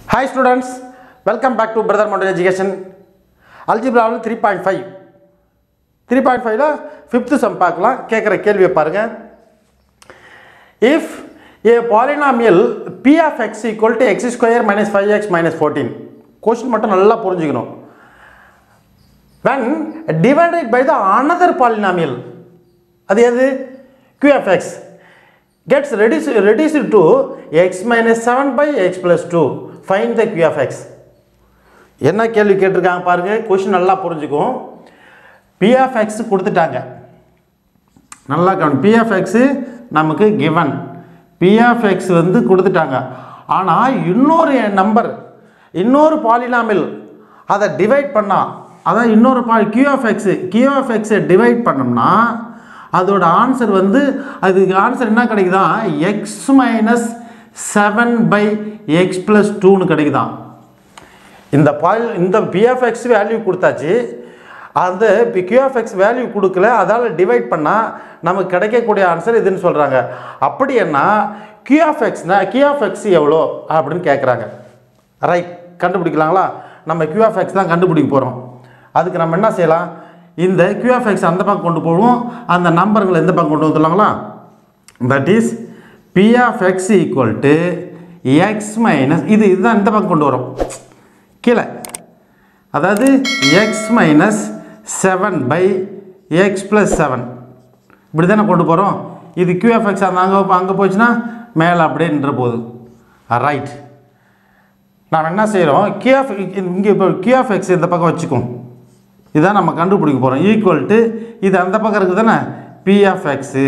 hi students welcome back to brother model education அல்ஜிப்ராவில் three point five three point ஃபைவ்ல fifth sum பார்க்கலாம் கேட்குற கேள்வியை பாருங்கள் if a polynomial p of x equal to x square minus five x minus fourteen question மட்டும் நல்லா புரிஞ்சுக்கணும் when divided by the another polynomial அது எது q of x gets reduced, reduced to x minus 7 by x plus 2 find the q of x என்ன கேள்வி கேட்டிருக்காங்க பாருங்க question நல்லா புரிஞ்சுக்கும் p of x கொடுத்துட்டாங்க நல்லா கவனி p of x நமக்கு given p of x வந்து கொடுத்துட்டாங்க ஆனால் இன்னொரு நம்பர் இன்னொரு பாலினாமில் அதை டிவைட் பண்ணா அதான் இன்னொரு பா q of x q of x divide பண்ணோம்னா அதோட ஆன்சர் வந்து அதுக்கு ஆன்சர் என்ன கிடைக்குதா x minus seven by x plus டூன்னு கிடைக்குதான் இந்த பால் இந்த பிஎஃப்எக்ஸ் வேல்யூ கொடுத்தாச்சு அந்த கியூஎஃப்எக்ஸ் வேல்யூ கொடுக்கல அதால் டிவைட் பண்ணால் நமக்கு கிடைக்கக்கூடிய ஆன்சர் இதுன்னு சொல்கிறாங்க அப்படி என்ன கியூஎஃப்எக்ஸ்னா கியூஎஃப்எக்ஸ் எவ்வளோ அப்படின்னு கேட்குறாங்க ரைட் கண்டுபிடிக்கலாங்களா நம்ம கியூஎஃப்எக்ஸ் தான் கண்டுபிடிக்க போகிறோம் அதுக்கு நம்ம என்ன செய்யலாம் இந்த கியூஎஃப்எக்ஸ் அந்த பக்கம் கொண்டு போவோம் அந்த நம்பர்களை எந்த பக்கம் கொண்டு வந்துடலாங்களா that is p of x equal to x minus இது இதுதான் இந்த பக்கம் கொண்டு வரும் கீழே அதாவது x minus seven by x plus seven இப்படி தானே கொண்டு போகிறோம் இது கியூஎஃப்எக்ஸ் அந்த அங்கே அங்கே போச்சுன்னா மேலே அப்படியே நின்ற போகுது ரைட் நாம் என்ன செய்கிறோம் கியூஎஃப் இங்கே இப்போ கியூஎஃப்எக்ஸ் இந்த பக்கம் வச்சுக்கும் இதான் நம்ம கண்டுபிடிக்க போகிறோம் ஈக்குவல் டு இது அந்த பக்கம் இருக்குது தானே பிஎஃப்எக்ஸு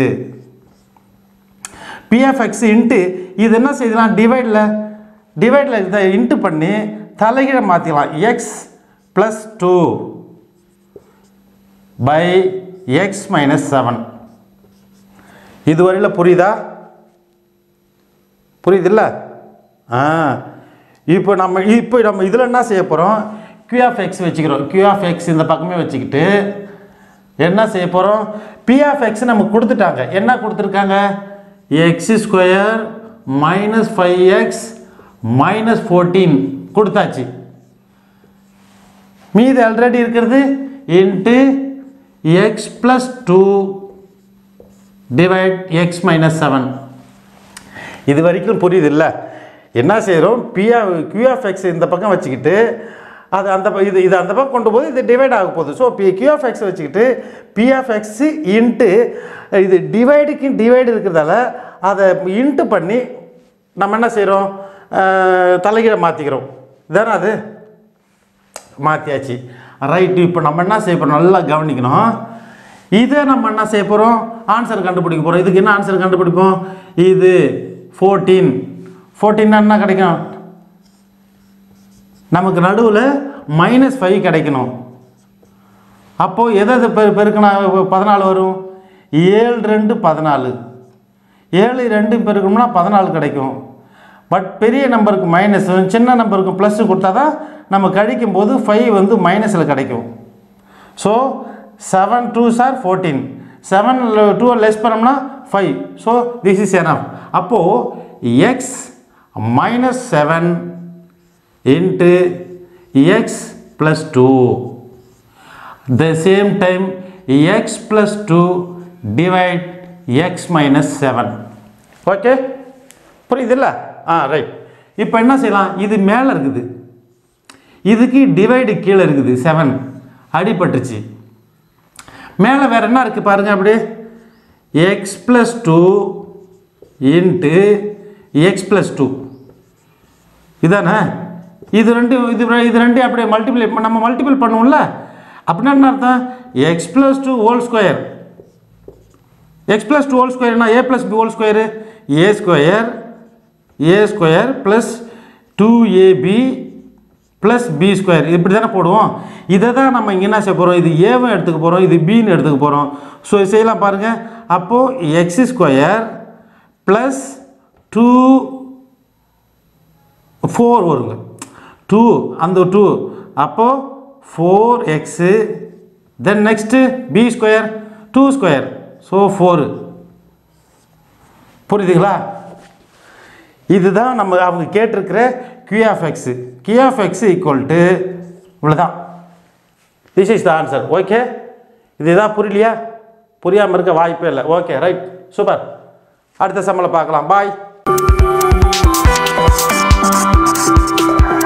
பிஎஃப்எக்ஸ் இன்ட்டு இது என்ன செய்யலாம் டிவைடில் டிவைடில் இதை இன்ட்டு பண்ணி தலைகீழ மாற்றிக்கலாம் x plus two by x minus seven இது வரையில் புரியுதா புரியுதுல்ல ஆ இப்போ நம்ம இப்போ நம்ம இதில் என்ன செய்ய போகிறோம் q of x வச்சுக்கிறோம் q of x இந்த பக்கமே வச்சுக்கிட்டு என்ன செய்ய போகிறோம் p of x நமக்கு கொடுத்துட்டாங்க என்ன கொடுத்துருக்காங்க x square minus five x minus fourteen கொடுத்தாச்சு மீது ஆல்ரெடி இருக்கிறது into x plus two divide x minus seven இது வரைக்கும் புரியுது இல்லை என்ன செய்கிறோம் பிஆ கியூஎஃப்எக்ஸ் இந்த பக்கம் வச்சுக்கிட்டு அது அந்த ப- இது இது அந்த பக்கம் கொண்டு போது இது டிவைட் ஆக போகுது ஸோ பி கியூஎஃப்எக்ஸ் வச்சுக்கிட்டு பிஎஃப்எக்ஸ் இன்ட்டு இது டிவைடுக்கு டிவைடு இருக்கிறதால அதை இன்ட்டு பண்ணி நம்ம என்ன செய்கிறோம் தலைகீழ மாற்றிக்கிறோம் இதானே அது மாற்றியாச்சு ரைட்டு இப்போ நம்ம என்ன செய்ய போகிறோம் நல்லா கவனிக்கணும் இதை நம்ம என்ன செய்ய போகிறோம் ஆன்சர் கண்டுபிடிக்க போகிறோம் இதுக்கு என்ன ஆன்சர் கண்டுபிடிப்போம் இது ஃபோர்டீன் ஃபோர்டீன்னா என்ன கிடைக்கும் நமக்கு நடுவில் மைனஸ் ஃபைவ் கிடைக்கணும் அப்போது எதை எதை பெரு பெருக்கினா பதினாலு வரும் ஏழு ரெண்டு பதினாலு ஏழு ரெண்டு பெருக்கணும்னா பதினாலு கிடைக்கும் பட் பெரிய நம்பருக்கு மைனஸ் சின்ன நம்பருக்கு ப்ளஸ் கொடுத்தா தான் நம்ம கழிக்கும் போது ஃபைவ் வந்து மைனஸில் கிடைக்கும் so seven two sir fourteen seven two less பண்ணோம்னா five so this is enough அப்போது x minus seven into x plus two the same time x plus 2 divide x minus 7 okay புரியுதுல்ல ஆ ரைட் இப்போ என்ன செய்யலாம் இது மேலே இருக்குது இதுக்கு டிவைடு கீழே இருக்குது செவன் அடிபட்டுச்சு மேலே வேற என்ன இருக்குது பாருங்க அப்படியே x plus two into x plus two இதானே இது ரெண்டு இது ரெ- இது ரெண்டு அப்படியே மல்டிபிளை நம்ம மல்டிபிள் பண்ணுவோம்ல அப்படின்னா என்ன அர்த்தம் x plus two whole square x plus two whole ஸ்கொயர்னா a plus b whole square a square a square plus two ab plus b square இப்படி தானே போடுவோம் இதை தான் நம்ம இங்கே என்ன செய்ய போகிறோம் இது ஏவும் எடுத்துக்க போகிறோம் இது பின்னு எடுத்துக்க போகிறோம் ஸோ இது செய்யலாம் பாருங்கள் அப்போது x square plus two four வருங்க டூ அந்த டூ அப்போது four x then next b square two square so four புரியுதுங்களா இதுதான் நம்ம அவங்க கேட்டிருக்கிற q of x q of x equal to இவ்வளோதான் this is the answer okay இது எதாவது புரியலையா புரியாமல் இருக்க வாய்ப்பே இல்லை ஓகே ரைட் சூப்பர் அடுத்த சம்மளை பார்க்கலாம் பாய்